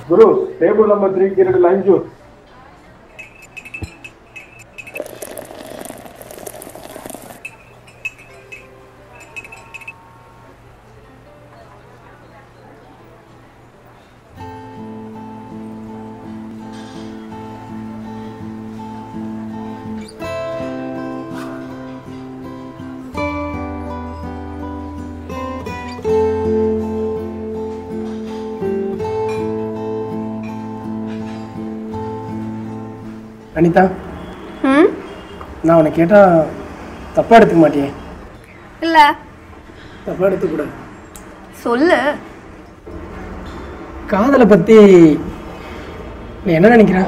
குரு table number த்ரீக்கு ரெண்டு line juice Anitha ம் நான் உன்னை கேட்டால் தப்பாக எடுத்துக்க மாட்டியே இல்லை தப்பாக எடுத்துக்கூடாது சொல்லு காதலை பற்றி நீ என்ன நினைக்கிற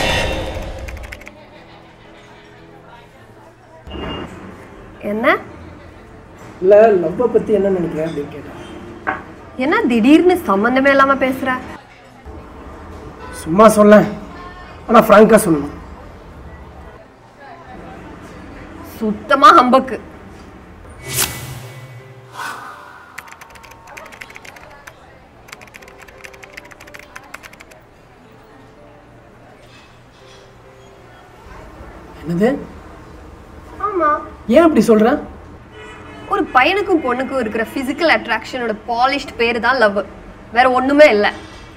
என்ன இல்லை லவ்வை பற்றி என்ன நினைக்கிற அப்படின்னு கேட்டேன் என்ன திடீர்னு சம்மந்தமே இல்லாம பேசுற சும்மா சொல்ல ஆனால் ஃப்ராங்காக சொல்லணும் சுத்தமா ஹம்பக்கு என்னது ஆமா ஏன் அப்படி சொல்கிற ஒரு பையனுக்கும் பொண்ணுக்கும் இருக்கிற பிசிக்கல் அட்ராக்ஷனோட பாலிஷ்ட் பேரு தான் லவ் வேற ஒண்ணுமே இல்லை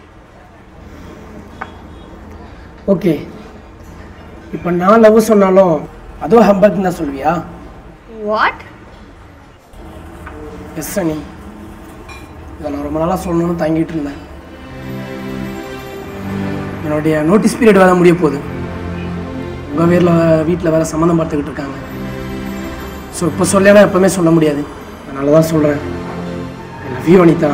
ஓகே இப்போ நான் லவ் சொன்னாலும் அதுவும் ஹம்பக்னு தான் சொல்வியா வாட் எஸ் அனி இதை நான் ரொம்ப நாளாக சொல்லணும்னு தங்கிட்டு இருந்தேன் என்னுடைய நோட்டீஸ் பீரியட் வேற முடிய போகுது உங்கள் வீட்டில் வீட்டில் வேற சம்மந்தம் பார்த்துக்கிட்டு இருக்காங்க ஸோ இப்போ சொல்லனா எப்பவுமே சொல்ல முடியாது அதனால தான் சொல்கிறேன் I love you Anitha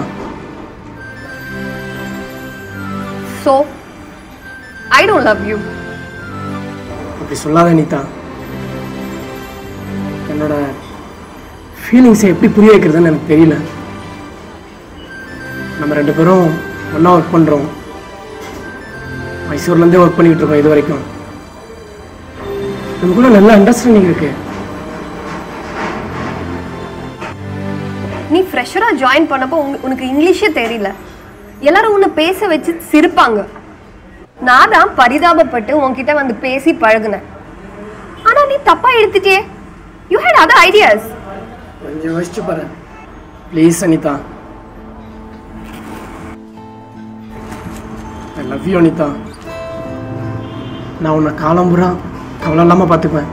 so I don't love you அப்படி சொல்லாத அனிதா என்னோட ஃபீலிங்ஸை எப்படி புரிய வைக்கிறதுன்னு எனக்கு தெரியல நம்ம ரெண்டு பேரும் ஒன்றா ஒர்க் பண்ணுறோம் மைசூர்லேருந்தே ஒர்க் பண்ணிக்கிட்டு இருக்கோம் இது வரைக்கும் நமக்குள்ள நல்ல அண்டர்ஸ்டாண்டிங் இருக்கு நீ ஃப்ரெஷராக ஜாயின் பண்ணப்போ உங்க- உனக்கு இங்கிலீஷே தெரியல எல்லாரும் உன்னை பேச வச்சு சிரிப்பாங்க நான் தான் பரிதாபப்பட்டு உன்கிட்ட வந்து பேசி பழகுனேன் ஆனா நீ தப்பா எடுத்துட்டியே யூ ஹேட் அதர் ஐடியாஸ் கொஞ்சம் யோசிச்சு பாரு please Anitha I love you Anitha நான் உன்னை காலம்புறா கவலை இல்லாமல் பார்த்துக்குவேன்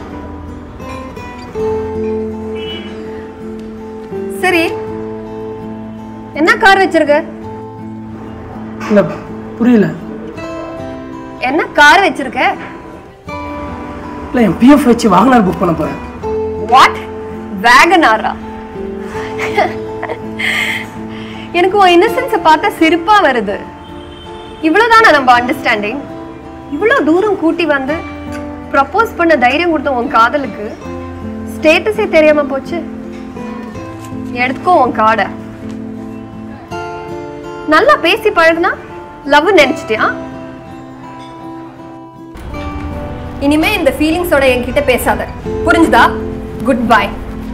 சரி என்ன கார் வச்சிருக்க இல்லை புரியல என்ன கார் வச்சிருக்க இல்லை என் பிஎஃப் வச்சு வாகனர் புக் பண்ண போகிறேன் வாட் வேகனாரா எனக்கு உன் இன்னசென்ஸை பார்த்தா சிரிப்பா வருது இவ்வளவுதானா நம்ம அண்டர்ஸ்டாண்டிங் இவ்வளோ தூரம் கூட்டி வந்து ப்ரப்போஸ் பண்ண தைரியம் கொடுத்த உன் காதலுக்கு ஸ்டேட்டஸே தெரியாம போச்சு எடுத்துக்கோ உன் காடை நல்லா பேசி பழகுனா லவ் நினைச்சிட்டியா இனிமே இந்த ஃபீலிங்ஸோட என்கிட்ட பேசாத புரிஞ்சுதா குட் பை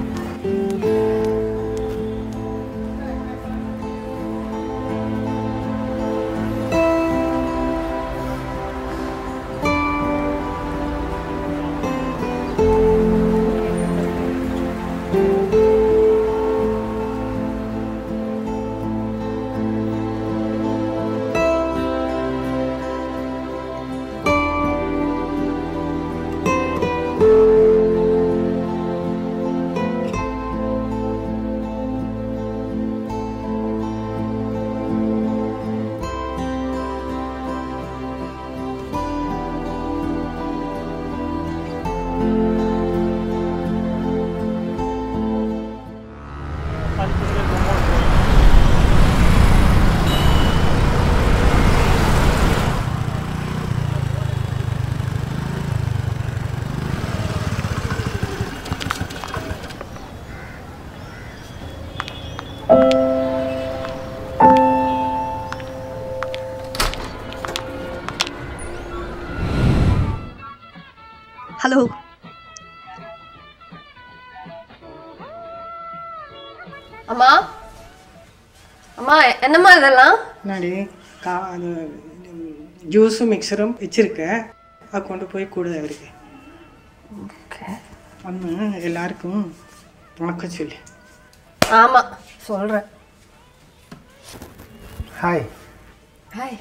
ஹலோ அம்மா அம்மா என்னம்மா இதெல்லாம் என்னடி கா அது ஜூஸும் மிக்சரும் வச்சுருக்கேன் அது கொண்டு போய் கொடு அவருக்கு வந்து எல்லாருக்கும் வணக்கம் சொல்லு ஆமா சொல்றேன் ஹாய் ஹாய்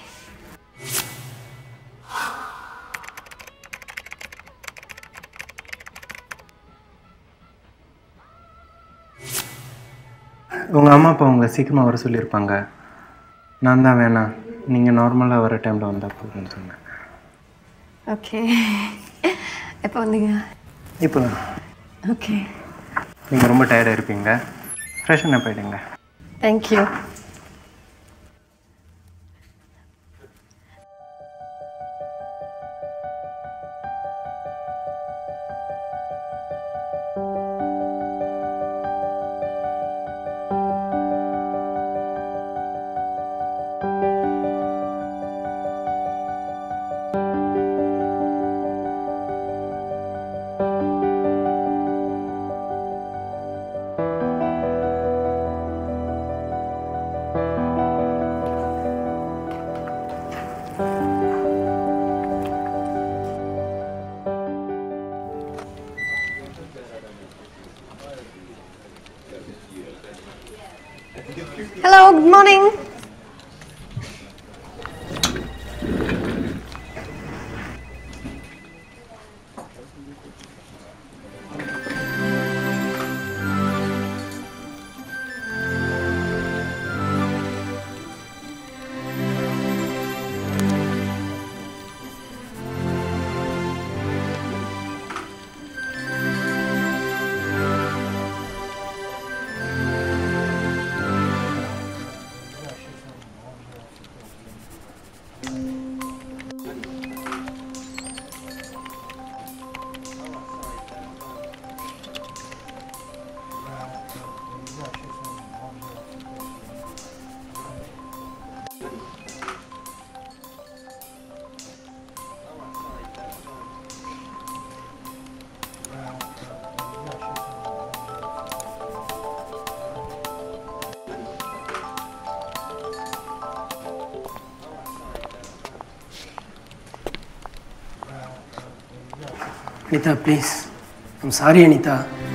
உங்கள் அம்மா அப்பா உங்களை சீக்கிரமாக வர சொல்லியிருப்பாங்க நான் தான் வேணாம் நீங்கள் நார்மலாக வர டைமில் வந்தால் போதும்னு சொன்னேன் ஓகே எப்போ வந்தீங்க இப்போ ஓகே நீங்கள் ரொம்ப டயர்டாக இருப்பீங்க ஃப்ரெஷன் அப் ஆகிடுங்க thank you hello good morning Anitha please I'm sorry Anitha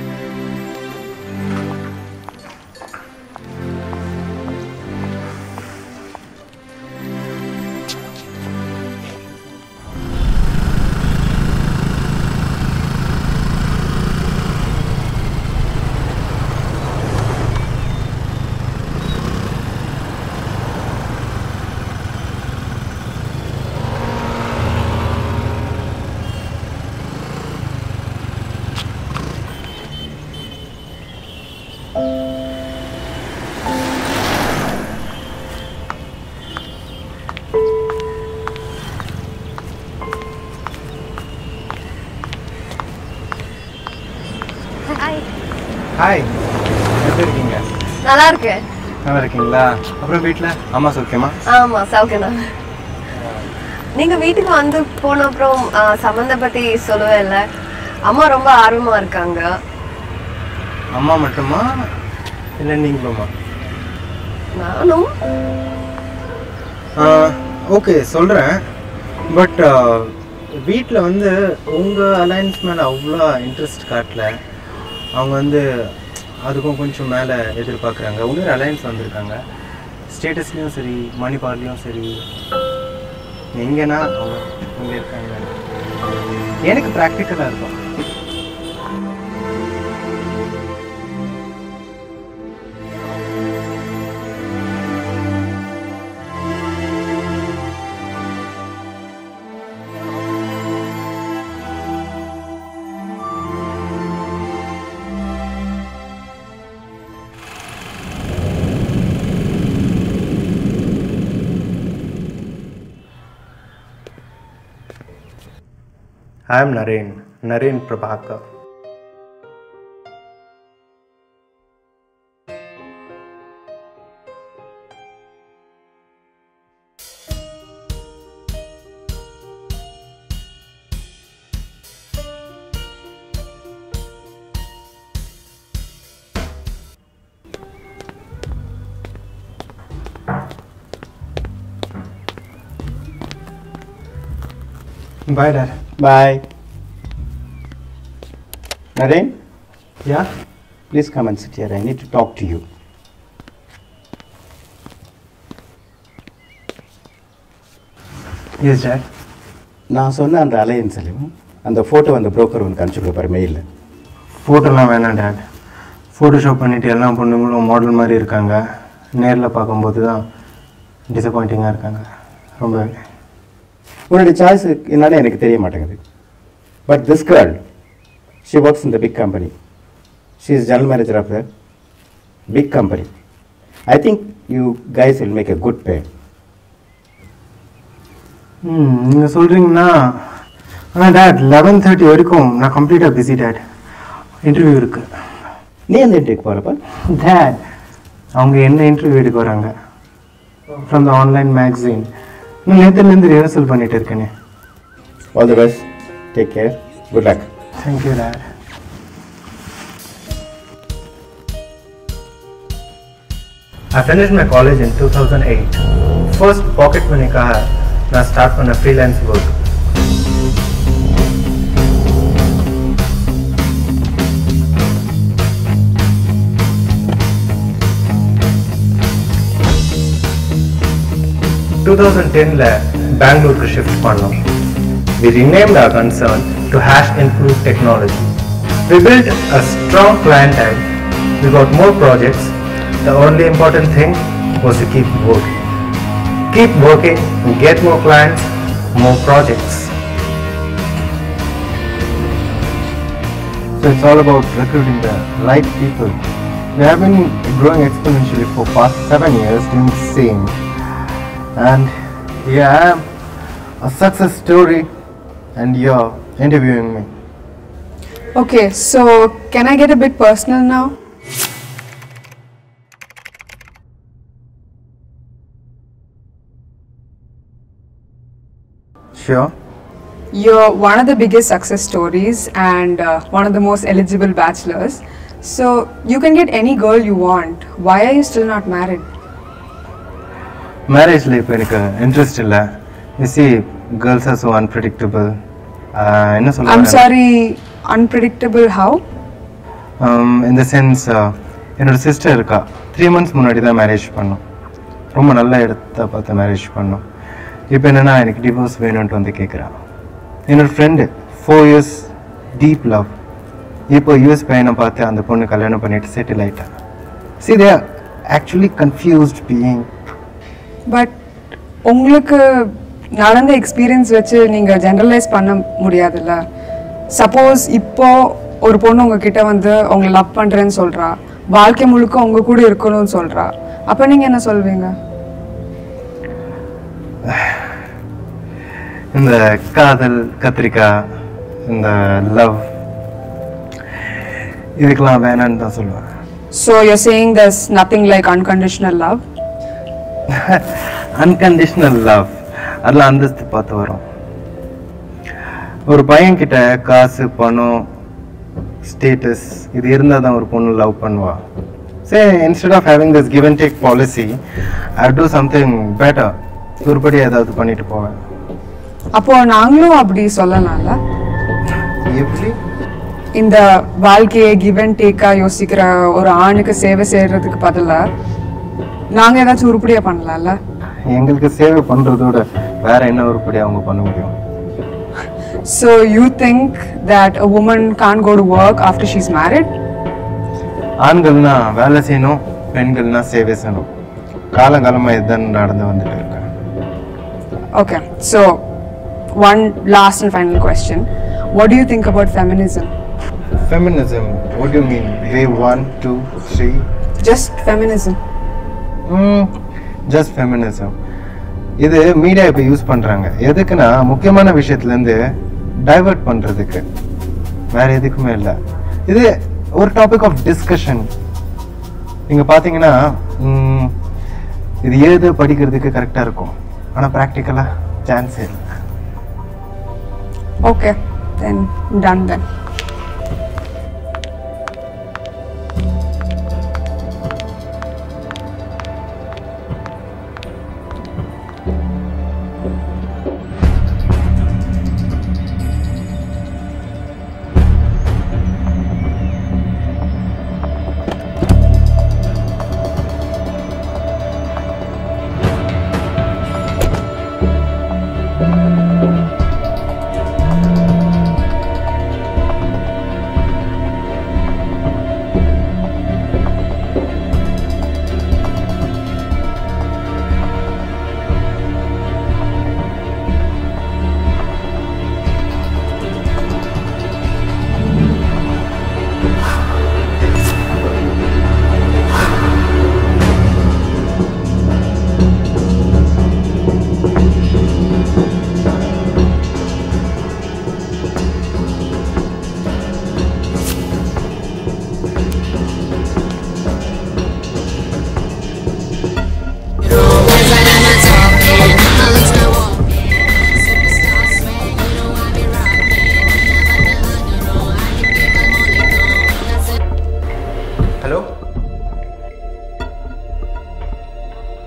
hi hi எப்படி இருக்கீங்க நல்லா இருக்கு நல்லா இருக்கீங்களா அப்புறம் வீட்டில் அம்மா சௌக்கியமா ஆமா சௌக்கியம் நீங்க வீட்டுக்கு வந்து போன அப்புறம் ஆ, சம்மந்த பத்தி சொல்லவே இல்லை அம்மா ரொம்ப ஆர்வமா இருக்காங்க அம்மா மட்டுமா இல்லை நீங்களுமா நானும் ஓகே சொல்கிறேன் பட் வீட்டில் வந்து உங்கள் அலைன்ஸ் மேலே அவ்வளோ இன்ட்ரெஸ்ட் காட்டல அவங்க வந்து அதுக்கும் கொஞ்சம் மேலே எதிர்பார்க்குறாங்க இன்னொரு அலைன்ஸ் வந்திருக்காங்க ஸ்டேட்டஸ்லேயும் சரி மணி பார்லையும் சரி எங்கன்னா அவங்க இங்கே இருக்காங்க எனக்கு ப்ராக்டிக்கலாக இருக்கும் I am Naren, Naren Prabhakar. Bye dad Bye. Naren, yeah please come and sit here. I need to talk to you. Yes dad நான் சொன்ன அந்த அலையன்ஸ்லையும் அந்த ஃபோட்டோ அந்த புரோக்கர் உனக்கு அனுப்பிச்சு கொடுப்பாரு மெயிலில் ஃபோட்டோலாம் வேணாம் டேட் ஃபோட்டோஷாப் பண்ணிவிட்டு எல்லா பொண்ணுங்களும் மாடல் மாதிரி இருக்காங்க நேரில் பார்க்கும்போது தான் டிசப்பாயிண்டிங்காக இருக்காங்க ரொம்ப உன்னுடைய சாய்ஸ் என்னன்னு எனக்கு தெரிய மாட்டேங்குது but this girl she works in the big company she is general manager of the big company I think you guys will make a good pair ம் நீங்கள் சொல்கிறீங்கன்னா ஆனால் டேட் லெவன் தேர்ட்டி வரைக்கும் நான் கம்ப்ளீட்டாக பிஸி டேட் இன்டர்வியூ இருக்குது நீ எந்த இன்டர்வியூக்கு போகிறப்ப டேட் அவங்க என்ன இன்டர்வியூ எடுக்க வராங்க ஃப்ரம் த ஆன்லைன் மேக்ஸின் நான் நேற்றுலேருந்து ரிஹர்சல் பண்ணிட்டு இருக்கேனே all the best take care good luck thank you dad I finished my college in 2008. First pocket money க்காக நான் ஸ்டார்ட் பண்ண ஃப்ரீலான்ஸ் ஒர்க் டூ தௌசண்ட் டென்னில் பெங்களூருக்கு ஷிஃப்ட் பண்ணோம் We renamed our concern to Hash Improved Technology. We built a strong clientele. We got more projects. The only important thing was to keep working. Keep working and get more clients, more projects. So it's all about recruiting the right people. We have been growing exponentially for past seven years doing the same. And here I am, a success story, and you're interviewing me. Okay, so can I get a bit personal now? Sure. You're one of the biggest success stories and uh, one of the most eligible bachelors. So you can get any girl you want. Why are you still not married? மேரேஜில் இப்போ எனக்கு interest இல்லை you see girls are so unpredictable என்ன I'm சொல்லுவாங்க sorry, unpredictable how? இந்த sense என்னோட sister இருக்கா three months முன்னாடி தான் மேரேஜ் பண்ணோம் ரொம்ப நல்ல இடத்த பார்த்து மேரேஜ் பண்ணோம் இப்போ என்னென்னா எனக்கு டிவோர்ஸ் வேணும்ன்ட்டு வந்து கேட்குறா என்னோட friend four years deep love இப்போ யூஎஸ் பையனை பார்த்து அந்த பொண்ணு கல்யாணம் பண்ணிட்டு செட்டில் ஆயிட்டா see they actually confused being but உங்களுக்கு நடந்த எக்ஸ்பீரியன்ஸ் வச்சு நீங்கள் ஜென்ரலைஸ் பண்ண முடியாதுல்ல சப்போஸ் இப்போ ஒரு பொண்ணு உங்ககிட்ட வந்து உங்களை லவ் பண்ணுறேன்னு சொல்கிறா வாழ்க்கை முழுக்க உங்க கூட இருக்கணும்னு சொல்கிறா அப்போ நீங்கள் என்ன சொல்வீங்க இந்த காதல் கத்திரிக்காய் இந்த லவ் இதுக்கெல்லாம் வேணான்னு தான் சொல்லுவேன் so you're saying there's nothing like unconditional love unconditional love அதெல்லாம் அந்தஸ்து பார்த்து வரும் ஒரு பையன்கிட்ட காசு பணம் ஸ்டேட்டஸ் இது இருந்தால் தான் ஒரு பொண்ணு லவ் பண்ணுவா சரி instead of having this give and take policy I do something better உருப்படி ஏதாவது பண்ணிட்டு போவேன் அப்போ நாங்களும் அப்படி சொல்லலாம்ல எப்படி இந்த வாழ்க்கையை கிவ் அண்ட் டேக்கா யோசிக்கிற ஒரு ஆணுக்கு சேவை செய்யறதுக்கு பதிலா நாங்க ஏதாச்சும் உருப்படியா பண்ணலாம்ல எங்களுக்கு சேவை பண்றதோட வேற என்ன உருப்படி அவங்க பண்ண முடியும் So you think that a woman can't go to work after she's married? ஆண்கள்னா வேலை செய்யணும் பெண்கள்னா சேவை செய்யணும் காலங்காலமா இதுதான் நடந்து வந்துட்டு இருக்கேன் Okay. So one last and final question. What do you think about feminism? Feminism what do you mean wave one two three Just feminism. Just feminism இது மீடியா இப்போ யூஸ் பண்ணுறாங்க எதுக்குன்னா முக்கியமான விஷயத்துலேருந்து டைவர்ட் பண்ணுறதுக்கு வேற எதுக்குமே இல்லை இது ஒரு டாபிக் ஆஃப் டிஸ்கஷன் நீங்கள் பார்த்தீங்கன்னா ம், இது எழுத படிக்கிறதுக்கு கரெக்டாக இருக்கும் ஆனால் ப்ராக்டிக்கலாக சான்ஸே இல்லை Okay. Then done then.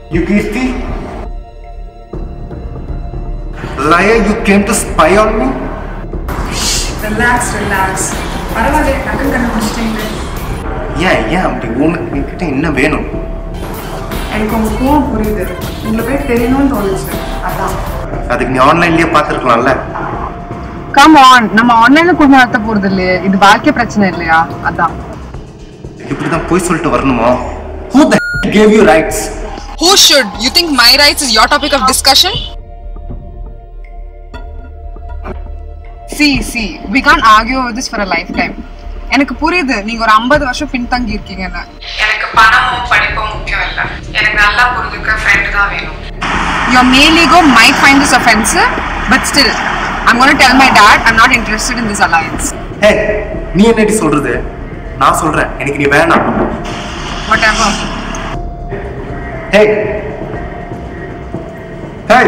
You Kirti? Liar, you came to spy on me? Relax relax பரவாயில்ல டக்குன்னு கண்டுபிடிச்சிட்டீங்க ஏன் ஏன் அப்படி உனக்கு என்கிட்ட என்ன வேணும் எனக்கு உங்க கோவம் புரியுது உங்களை போய் தெரியணும்னு தோணுச்சு அதான் அதுக்கு நீ ஆன்லைன்லயே பார்த்துருக்கலாம்ல கம் ஆன் நம்ம ஆன்லைன்ல குடும்பம் நடத்த போறது இல்லையே இது வாழ்க்கை பிரச்சனை இல்லையா அதான் இப்படிதான் போய் சொல்லிட்டு வரணுமா Who the gave you rights? Who should? You think my rights is your topic of discussion? See, see, we can't argue over this for a lifetime. எனக்கு புரியுது நீங்க ஒரு ஐம்பது வருஷம் பின்தங்கி இருக்கீங்கன்னு எனக்கு பணமோ படிப்போ முக்கியம் இல்ல எனக்கு நல்லா புரிஞ்சுக்க ஃப்ரெண்ட் தான் வேணும் Your male ego might find this offensive, but still, I'm going to tell my dad I'm not interested in this alliance. Hey, நீ என்னடி சொல்றது நான் சொல்றேன் எனக்கு நீ வேணாம் Whatever. Hey. Hey.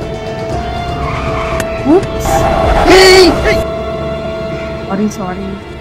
Sorry, sorry.